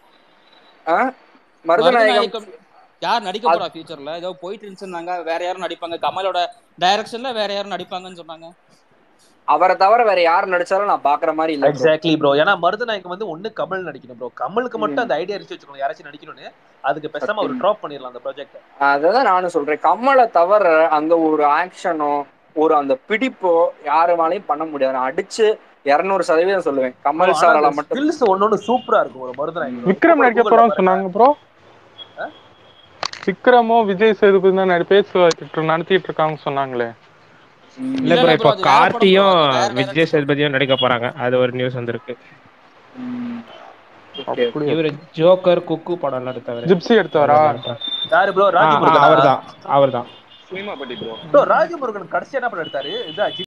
மருதநாயகம் யார் நடிக்க போறா ஃபியூச்சர்ல ஏதோ போயிட்டு இருந்துச்சுன்னாங்க வேற யாரும் நடிப்பாங்க கமலோட டைரக்ஷன்ல வேற யாரும் நடிப்பாங்கன்னு சொன்னாங்க அவரை தவிர வேற யார் நடிச்சாலும் நான் பாக்குற மாதிரி இல்ல bro. எக்ஸாக்ட்லி ப்ரோ ஏன்னா மருதநாயகம் வந்து ஒண்ணு கமல் நடிக்கணும் ப்ரோ கமலுக்கு மட்டும் ம். அந்த ஐடியா இருக்கு வச்சுக்கோங்க யாராச்சும் நடிக்கணும்னு அதுக்கு பேசாம அவர் ட்ராப் பண்ணிடலாம் அந்த ப்ராஜெக்ட் அததான் நானும் சொல்றேன் கமலை தவிர அங்க ஒரு ஆக்ஷனோ ஒரு அந்த பிடிப்போ யாரு மேலயும் பண்ண முடியாது நான் அடிச்சு இருநூறு சதவீதம் சொல்லுவேன் கமல் சாரால மட்டும் ஸ்கில்ஸ் ஒன்னொன்னு சூப்பரா இருக்கும் ஒரு மருதநாயகம் விக்ரம் நடிக்க போறோம்னு சொன்னாங்க ப்ரோ விக்ரமும் விஜய் சேதுபதி தான் நடி பேச்சு நடத்திட்டு இருக்காங்க சொன்னாங்களே இல்ல இல்ல, ப்ரோ bro, இப்போ அது வேற படம் bro, கார்த்தியும் அது வேற விஜய் direction. சேதுபதியும் நடிக்க போறாங்க அது ஒரு நியூஸ் வந்திருக்கு Okay. அப்படியா இவரு ஜோக்கர் குக்கு படம் எல்லாம் எடுத்தவர் ஜிப்சி எடுத்தவரா யாரு ப்ரோ ராஜமுருகன் அவர்தான் அவர்தான் ப்ரோ ராஜமுருகன் கடைசியா என்ன படம் எடுத்தாரு இதா